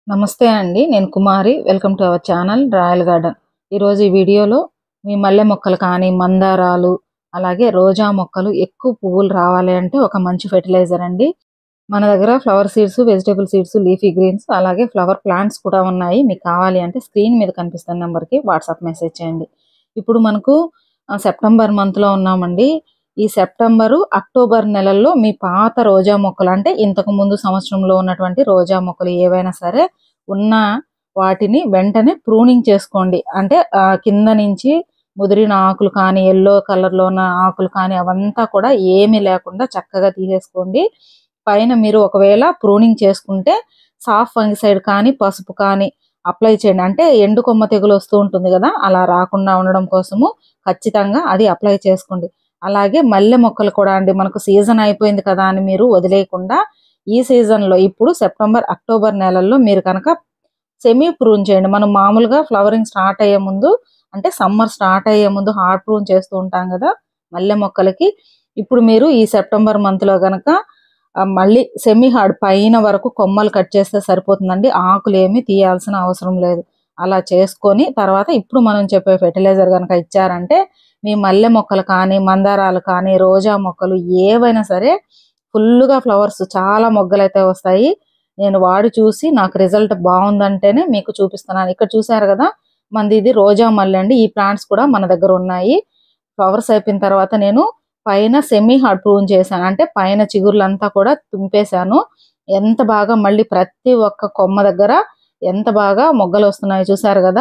నమస్తే అండి నేను Kumari welcome to our channel royal garden ఈరోజు ఈ వీడియోలో మీ మల్లె మొక్కలు కానీ మందారాలు అలాగే రోజా మొక్కలు ఎక్కువ పువ్వులు రావాలి అంటే ఒక మంచి ఫెర్టిలైజర్ అండి మన దగ్గర flower seeds vegetable seeds leafy greens అలాగే ఫ్లవర్ ప్లాంట్స్ కూడా ఉన్నాయి మీకు కావాలి అంటే స్క్రీన్ మీద కనిపిస్తున్న నెంబర్కి వాట్సాప్ మెసేజ్ చేయండి ఇప్పుడు మనకు ఆ, సెప్టెంబర్ మంత్లో ఉన్నామండి ఈ సెప్టెంబరు అక్టోబర్ నెలల్లో మీ పాత రోజా మొక్కలు అంటే ఇంతకు ముందు సంవత్సరంలో ఉన్నటువంటి రోజా మొక్కలు ఏవైనా సరే ఉన్న వాటిని వెంటనే ప్రూనింగ్ చేసుకోండి అంటే ఆ, కింద నుంచి ముదిరిన ఆకులు కానీ ఎల్లో కలర్లో ఉన్న ఆకులు కానీ అవంతా కూడా ఏమీ లేకుండా చక్కగా తీసేసుకోండి పైన మీరు ఒకవేళ ప్రూనింగ్ చేసుకుంటే సాఫ్ ఫంగిసైడ్ కానీ పసుపు కానీ అప్లై చేయండి అంటే ఎండు కొమ్మ తెగులు వస్తూ ఉంటుంది కదా అలా రాకుండా ఉండడం కోసము ఖచ్చితంగా అది అప్లై చేసుకోండి అలాగే మల్లె మొక్కలు కూడా అండి మనకు సీజన్ అయిపోయింది కదా అని మీరు వదిలేయకుండా ఈ సీజన్లో ఇప్పుడు సెప్టెంబర్ అక్టోబర్ నెలల్లో మీరు కనుక సెమీ ప్రూన్ చేయండి మనం మామూలుగా ఫ్లవరింగ్ స్టార్ట్ అయ్యే ముందు అంటే సమ్మర్ స్టార్ట్ అయ్యే ముందు హార్డ్ ప్రూన్ చేస్తూ ఉంటాం కదా మల్లె మొక్కలకి ఇప్పుడు మీరు ఈ సెప్టెంబర్ మంత్లో కనుక ఆ, మళ్ళీ సెమీ హార్డ్ పైన వరకు కొమ్మలు కట్ చేస్తే సరిపోతుందండి ఆకులు ఏమీ తీయాల్సిన అవసరం లేదు అలా చేసుకొని తర్వాత ఇప్పుడు మనం చెప్పే ఫెర్టిలైజర్ కనుక ఇచ్చారంటే మీ మల్లె మొక్కలు కానీ మందారాలు కానీ రోజా మొక్కలు ఏవైనా సరే ఫుల్గా ఫ్లవర్స్ చాలా మొగ్గలు అయితే వస్తాయి నేను వాడి చూసి నాకు రిజల్ట్ బాగుందంటేనే మీకు చూపిస్తున్నాను ఇక్కడ చూసారు కదా మనది ఇది రోజా మల్లె అండి ఈ ప్లాంట్స్ కూడా మన దగ్గర ఉన్నాయి ఫ్లవర్స్ అయిపోయిన తర్వాత నేను పైన సెమీ హార్డ్ ప్రూన్ చేశాను అంటే పైన చిగుర్లంతా కూడా తుంపేశాను ఎంత బాగా మళ్ళీ ప్రతి ఒక్క కొమ్మ దగ్గర ఎంత బాగా మొగ్గలు వస్తున్నాయి చూసారు కదా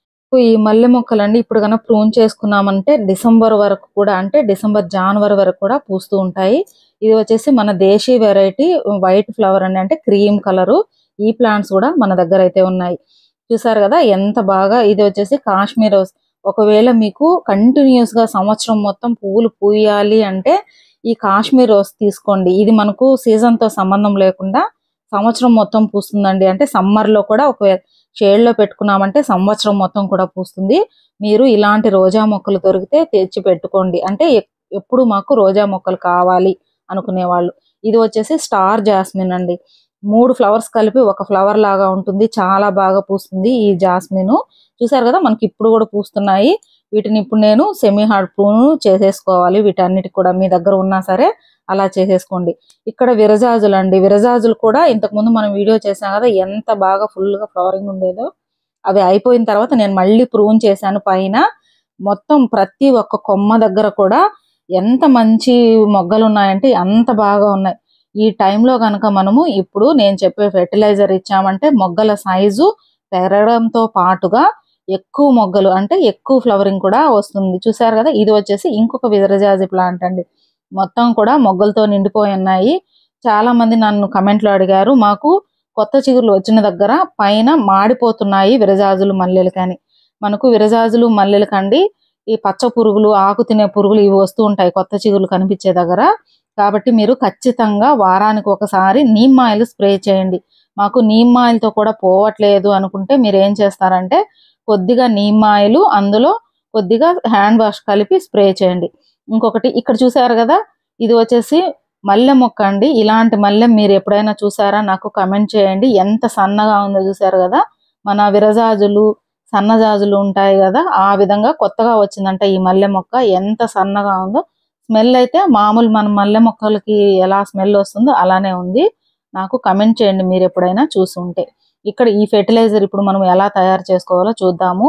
ఈ మల్లె మొక్కలండి ఇప్పుడు కనుక ప్రూన్ చేసుకున్నామంటే డిసెంబర్ వరకు కూడా అంటే డిసెంబర్ జనవరి వరకు కూడా పూస్తూ ఉంటాయి ఇది వచ్చేసి మన దేశీ వెరైటీ వైట్ ఫ్లవర్ అండి అంటే క్రీమ్ కలరు ఈ ప్లాంట్స్ కూడా మన దగ్గర అయితే ఉన్నాయి చూసారు కదా ఎంత బాగా ఇది వచ్చేసి కాశ్మీర్ రోజ్ ఒకవేళ మీకు కంటిన్యూస్ గా సంవత్సరం మొత్తం పువ్వులు పూయాలి అంటే ఈ కాశ్మీర్ రోజ్ తీసుకోండి ఇది మనకు సీజన్ తో సంబంధం లేకుండా సంవత్సరం మొత్తం పూస్తుందండి అంటే సమ్మర్ లో కూడా ఒకవేళ షేడ్ లో పెట్టుకున్నామంటే సంవత్సరం మొత్తం కూడా పూస్తుంది మీరు ఇలాంటి రోజా మొక్కలు దొరికితే తెచ్చి పెట్టుకోండి అంటే ఎప్- ఎప్పుడు మాకు రోజా మొక్కలు కావాలి అనుకునే వాళ్ళు ఇది వచ్చేసి స్టార్ జాస్మిన్ అండి మూడు ఫ్లవర్స్ కలిపి ఒక ఫ్లవర్ లాగా ఉంటుంది చాలా బాగా పూస్తుంది ఈ జాస్మిన్ చూసారు కదా మనకి ఇప్పుడు కూడా పూస్తున్నాయి వీటిని ఇప్పుడు నేను సెమీ హార్డ్ ప్రూన్ చేసేసుకోవాలి వీటన్నిటికి కూడా మీ దగ్గర ఉన్నా సరే అలా చేసేసుకోండి ఇక్కడ విరజాజులు అండి విరజాజులు కూడా ఇంతకు ముందు మనం వీడియో చేసాం కదా ఎంత బాగా ఫుల్ గా ఫ్లవరింగ్ ఉండేదో అవి అయిపోయిన తర్వాత నేను మళ్ళీ ప్రూన్ చేశాను పైన మొత్తం ప్రతి ఒక్క కొమ్మ దగ్గర కూడా ఎంత మంచి మొగ్గలు ఉన్నాయంటే అంత బాగా ఉన్నాయి ఈ టైంలో కనుక మనము ఇప్పుడు నేను చెప్పే ఫెర్టిలైజర్ ఇచ్చామంటే మొగ్గల సైజు పెరగడంతో పాటుగా ఎక్కువ మొగ్గలు అంటే ఎక్కువ ఫ్లవరింగ్ కూడా వస్తుంది చూసారు కదా ఇది వచ్చేసి ఇంకొక విరజాజి ప్లాంట్ అండి మొత్తం కూడా మొగ్గలతో నిండిపోయి ఉన్నాయి చాలా మంది నన్ను కమెంట్లో అడిగారు మాకు కొత్త చిగుర్లు వచ్చిన దగ్గర పైన మాడిపోతున్నాయి విరజాజులు మల్లెలు కానీ మనకు విరజాజులు మల్లెలు కండి ఈ పచ్చ పురుగులు ఆకు తినే పురుగులు ఇవి వస్తూ ఉంటాయి కొత్త చిగుర్లు కనిపించే దగ్గర కాబట్టి మీరు ఖచ్చితంగా వారానికి ఒకసారి నీమ్ ఆయిల్ స్ప్రే చేయండి మాకు నీమ్ ఆయిల్తో కూడా పోవట్లేదు అనుకుంటే మీరు ఏం చేస్తారంటే కొద్దిగా నీమ్ ఆయిల్ అందులో కొద్దిగా హ్యాండ్ వాష్ కలిపి స్ప్రే చేయండి ఇంకొకటి ఇక్కడ చూసారు కదా ఇది వచ్చేసి మల్లె మొక్క అండి ఇలాంటి మల్లె మీరు ఎప్పుడైనా చూసారా నాకు కమెంట్ చేయండి ఎంత సన్నగా ఉందో చూసారు కదా మన విరజాజులు సన్నజాజులు ఉంటాయి కదా ఆ విధంగా కొత్తగా వచ్చిందంట ఈ మల్లె మొక్క ఎంత సన్నగా ఉందో స్మెల్ అయితే మామూలు మన మల్లె మొక్కలకి ఎలా స్మెల్ వస్తుందో అలానే ఉంది నాకు కమెంట్ చేయండి మీరు ఎప్పుడైనా చూసి ఉంటే ఇక్కడ ఈ ఫెర్టిలైజర్ ఇప్పుడు మనం ఎలా తయారు చేసుకోవాలో చూద్దాము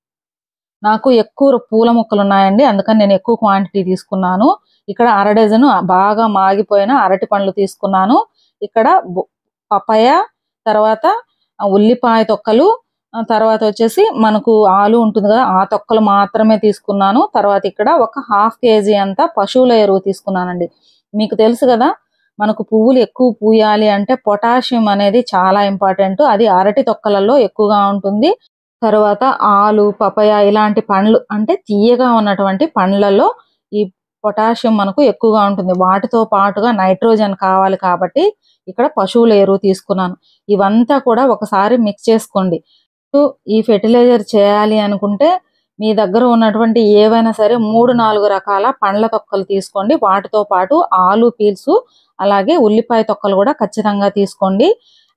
నాకు ఎక్కువ పూల మొక్కలు ఉన్నాయండి అందుకని నేను ఎక్కువ క్వాంటిటీ తీసుకున్నాను ఇక్కడ అర డజను బాగా మాగిపోయిన అరటి పండ్లు తీసుకున్నాను ఇక్కడ బొ- పపాయ తర్వాత ఆ ఉల్లిపాయ తొక్కలు ఆ తర్వాత వచ్చేసి మనకు ఆలు ఉంటుంది కదా ఆ తొక్కలు మాత్రమే తీసుకున్నాను తర్వాత ఇక్కడ ఒక హాఫ్ కేజీ అంత పశువుల ఎరువు తీసుకున్నానండి మీకు తెలుసు కదా మనకు పువ్వులు ఎక్కువ పూయాలి అంటే పొటాషియం అనేది చాలా ఇంపార్టెంట్ అది అరటి తొక్కలలో ఎక్కువగా ఉంటుంది తర్వాత ఆలు పపాయ ఇలాంటి పండ్లు అంటే తీయగా ఉన్నటువంటి పండ్లలో ఈ పొటాషియం మనకు ఎక్కువగా ఉంటుంది వాటితో పాటుగా నైట్రోజన్ కావాలి కాబట్టి ఇక్కడ పశువుల ఎరువు తీసుకున్నాను ఇవంతా కూడా ఒకసారి మిక్స్ చేసుకోండి ఈ ఫెర్టిలైజర్ చేయాలి అనుకుంటే మీ దగ్గర ఉన్నటువంటి ఏవైనా సరే మూడు నాలుగు రకాల పండ్ల తొక్కలు తీసుకోండి వాటితో పాటు ఆలు పీల్స్ అలాగే ఉల్లిపాయ తొక్కలు కూడా ఖచ్చితంగా తీసుకోండి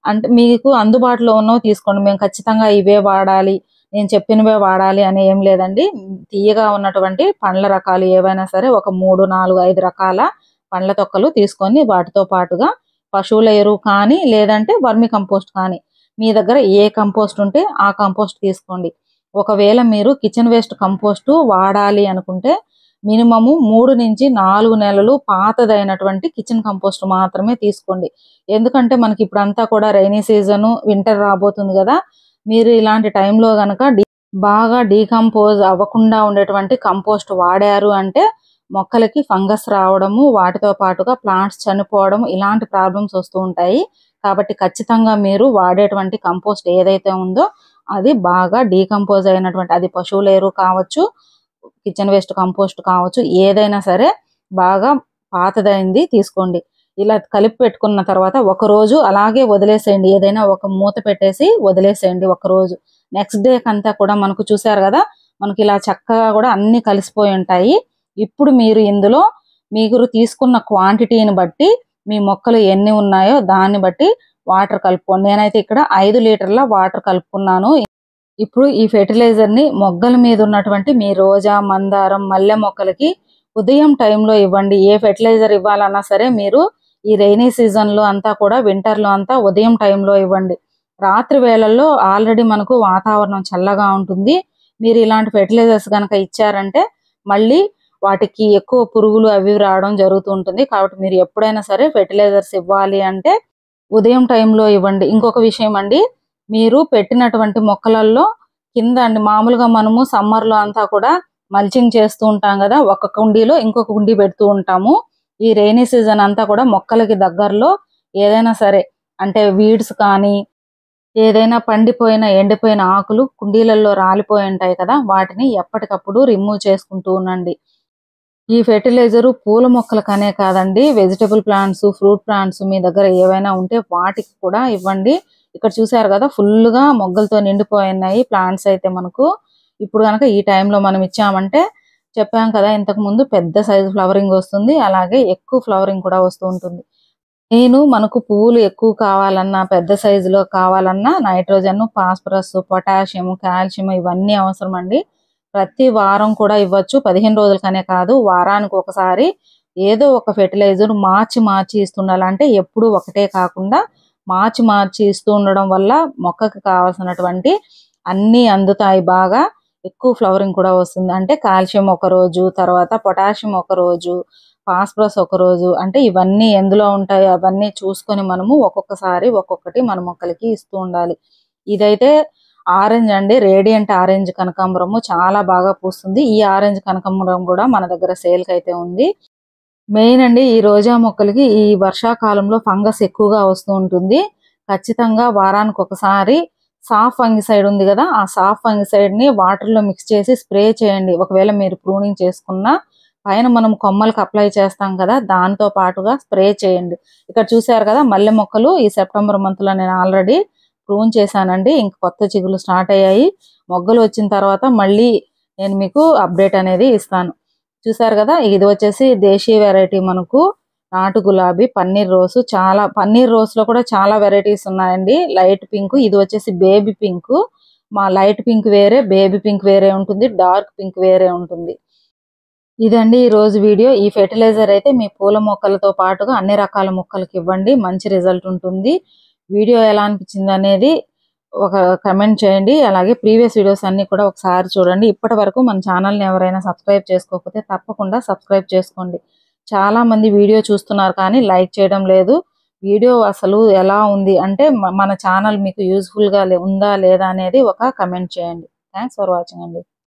అంటే మీకు అందుబాటులో ఉన్నవి తీసుకోండి మేము ఖచ్చితంగా ఇవే వాడాలి నేను చెప్పినవే వాడాలి అని ఏం లేదండి తీయగా ఉన్నటువంటి పండ్ల రకాలు ఏవైనా సరే ఒక మూడు నాలుగు ఐదు రకాల పండ్ల తొక్కలు తీసుకొని వాటితో పాటుగా పశువుల ఎరువు కానీ లేదంటే వర్మి కంపోస్ట్ కానీ మీ దగ్గర ఏ కంపోస్ట్ ఉంటే ఆ కంపోస్ట్ తీసుకోండి ఒకవేళ మీరు కిచెన్ వేస్ట్ కంపోస్ట్ వాడాలి అనుకుంటే మినిమము మూడు నుంచి నాలుగు నెలలు పాతదైనటువంటి కిచెన్ కంపోస్ట్ మాత్రమే తీసుకోండి ఎందుకంటే మనకి ఇప్పుడు అంతా కూడా రైనీ సీజన్ వింటర్ రాబోతుంది కదా మీరు ఇలాంటి టైంలో గనక బాగా డీకంపోజ్ అవ్వకుండా ఉండేటువంటి కంపోస్ట్ వాడారు అంటే మొక్కలకి ఫంగస్ రావడము వాటితో పాటుగా ప్లాంట్స్ చనిపోవడం ఇలాంటి ప్రాబ్లమ్స్ వస్తూ ఉంటాయి కాబట్టి ఖచ్చితంగా మీరు వాడేటువంటి కంపోస్ట్ ఏదైతే ఉందో అది బాగా డీకంపోజ్ అయినటువంటి అది పశువుల ఎరువు కావచ్చు కిచెన్ వేస్ట్ కంపోస్ట్ కావచ్చు ఏదైనా సరే బాగా పాతదైంది తీసుకోండి ఇలా కలిపి పెట్టుకున్న తర్వాత ఒక రోజు అలాగే వదిలేసేయండి ఏదైనా ఒక మూత పెట్టేసి వదిలేసేయండి ఒక రోజు నెక్స్ట్ డే అంతా కూడా మనకు చూసారు కదా మనకి ఇలా చక్కగా కూడా అన్ని కలిసిపోయి ఉంటాయి ఇప్పుడు మీరు ఇందులో మీరు తీసుకున్న క్వాంటిటీని బట్టి మీ మొక్కలు ఎన్ని ఉన్నాయో దాన్ని బట్టి వాటర్ కలుపుకోండి నేనైతే ఇక్కడ ఐదు లీటర్ల వాటర్ కలుపుకున్నాను ఇప్పుడు ఈ ఫెర్టిలైజర్ ని మొగ్గల మీద ఉన్నటువంటి మీ రోజా మందారం మల్లె మొక్కలకి ఉదయం టైంలో ఇవ్వండి ఏ ఫెర్టిలైజర్ ఇవ్వాలన్నా సరే మీరు ఈ రైనీ సీజన్ లో అంతా కూడా వింటర్ లో అంతా ఉదయం టైంలో ఇవ్వండి రాత్రి వేళల్లో ఆల్రెడీ మనకు వాతావరణం చల్లగా ఉంటుంది మీరు ఇలాంటి ఫెర్టిలైజర్స్ కనుక ఇచ్చారంటే మళ్ళీ వాటికి ఎక్కువ పురుగులు అవి రావడం జరుగుతూ ఉంటుంది కాబట్టి మీరు ఎప్పుడైనా సరే ఫెర్టిలైజర్స్ ఇవ్వాలి అంటే ఉదయం టైంలో ఇవ్వండి ఇంకొక విషయం అండి మీరు పెట్టినటువంటి మొక్కలలో కింద అండి మామూలుగా మనము సమ్మర్ లో అంతా కూడా మల్చింగ్ చేస్తూ ఉంటాం కదా ఒక కుండీలో ఇంకొక కుండీ పెడుతూ ఉంటాము ఈ రైనీ సీజన్ అంతా కూడా మొక్కలకి దగ్గరలో ఏదైనా సరే అంటే వీడ్స్ కానీ ఏదైనా పండిపోయిన ఎండిపోయిన ఆకులు కుండీలలో రాలిపోయి ఉంటాయి కదా వాటిని ఎప్పటికప్పుడు రిమూవ్ చేసుకుంటూ ఉండండి ఈ ఫెర్టిలైజర్ పూల మొక్కలకనే కాదండి వెజిటబుల్ ప్లాంట్స్ ఫ్రూట్ ప్లాంట్స్ మీ దగ్గర ఏవైనా ఉంటే వాటికి కూడా ఇవ్వండి ఇక్కడ చూసారు కదా ఫుల్ గా మొగ్గలతో నిండిపోయి ఉన్నాయి ప్లాంట్స్ అయితే మనకు ఇప్పుడు కనుక ఈ టైంలో మనం ఇచ్చామంటే చెప్పాం కదా ఇంతకు ముందు పెద్ద సైజు ఫ్లవరింగ్ వస్తుంది అలాగే ఎక్కువ ఫ్లవరింగ్ కూడా వస్తూ ఉంటుంది నేను మనకు పువ్వులు ఎక్కువ కావాలన్నా పెద్ద సైజులో కావాలన్నా నైట్రోజన్ ఫాస్ఫరస్ పొటాషియం కాల్షియం ఇవన్నీ అవసరం అండి ప్రతి వారం కూడా ఇవ్వచ్చు పదిహేను రోజులకనే కాదు వారానికి ఒకసారి ఏదో ఒక ఫెర్టిలైజర్ మార్చి మార్చి ఇస్తుండాలి అంటే ఎప్పుడు ఒకటే కాకుండా మార్చి మార్చి ఇస్తూ ఉండడం వల్ల మొక్కకి కావాల్సినటువంటి అన్ని అందుతాయి బాగా ఎక్కువ ఫ్లవరింగ్ కూడా వస్తుంది అంటే కాల్షియం ఒక రోజు తర్వాత పొటాషియం ఒక రోజు ఫాస్ఫరస్ ఒక రోజు అంటే ఇవన్నీ ఎందులో ఉంటాయి అవన్నీ చూసుకొని మనము ఒక్కొక్కసారి ఒక్కొక్కటి మన మొక్కలకి ఇస్తూ ఉండాలి ఇదైతే ఆరెంజ్ అండి రేడియంట్ ఆరెంజ్ కనకాంబరము చాలా బాగా పూస్తుంది ఈ ఆరెంజ్ కనకాంబరం కూడా మన దగ్గర సేల్ కి అయితే ఉంది మెయిన్ అండి ఈ రోజా మొక్కలకి ఈ వర్షాకాలంలో ఫంగస్ ఎక్కువగా వస్తూ ఉంటుంది ఖచ్చితంగా వారానికి ఒకసారి సాఫ్ ఫంగిసైడ్ ఉంది కదా ఆ సాఫ్ ఫంగిసైడ్ ని వాటర్ లో మిక్స్ చేసి స్ప్రే చేయండి ఒకవేళ మీరు ప్రూనింగ్ చేసుకున్నా పైన మనం కొమ్మలకు అప్లై చేస్తాం కదా దాంతో పాటుగా స్ప్రే చేయండి ఇక్కడ చూసారు కదా మల్లె మొక్కలు ఈ సెప్టెంబర్ మంత్ లో నేను ఆల్రెడీ ప్రూన్ చేశానండి ఇంక కొత్త చిగులు స్టార్ట్ అయ్యాయి మొగ్గలు వచ్చిన తర్వాత మళ్ళీ నేను మీకు అప్డేట్ అనేది ఇస్తాను చూసారు కదా ఇది వచ్చేసి దేశీ వెరైటీ మనకు నాటు గులాబీ పన్నీర్ రోస్ చాలా పన్నీర్ రోస్ లో కూడా చాలా వెరైటీస్ ఉన్నాయండి లైట్ పింక్ ఇది వచ్చేసి బేబీ పింక్ మా లైట్ పింక్ వేరే బేబీ పింక్ వేరే ఉంటుంది డార్క్ పింక్ వేరే ఉంటుంది ఇదండి ఈ రోజు వీడియో ఈ ఫెర్టిలైజర్ అయితే మీ పూల మొక్కలతో పాటుగా అన్ని రకాల మొక్కలకి ఇవ్వండి మంచి రిజల్ట్ ఉంటుంది వీడియో ఎలా అనిపించింది అనేది ఒక కమెంట్ చేయండి అలాగే ప్రీవియస్ వీడియోస్ అన్ని కూడా ఒకసారి చూడండి ఇప్పటి వరకు మన ఛానల్ని ఎవరైనా సబ్స్క్రైబ్ చేసుకోకపోతే తప్పకుండా సబ్స్క్రైబ్ చేసుకోండి చాలా మంది వీడియో చూస్తున్నారు కానీ లైక్ చేయడం లేదు వీడియో అసలు ఎలా ఉంది అంటే మ- మన ఛానల్ మీకు యూస్ఫుల్ గా లే- ఉందా లేదా అనేది ఒక కమెంట్ చేయండి థ్యాంక్స్ ఫర్ వాచింగ్ అండి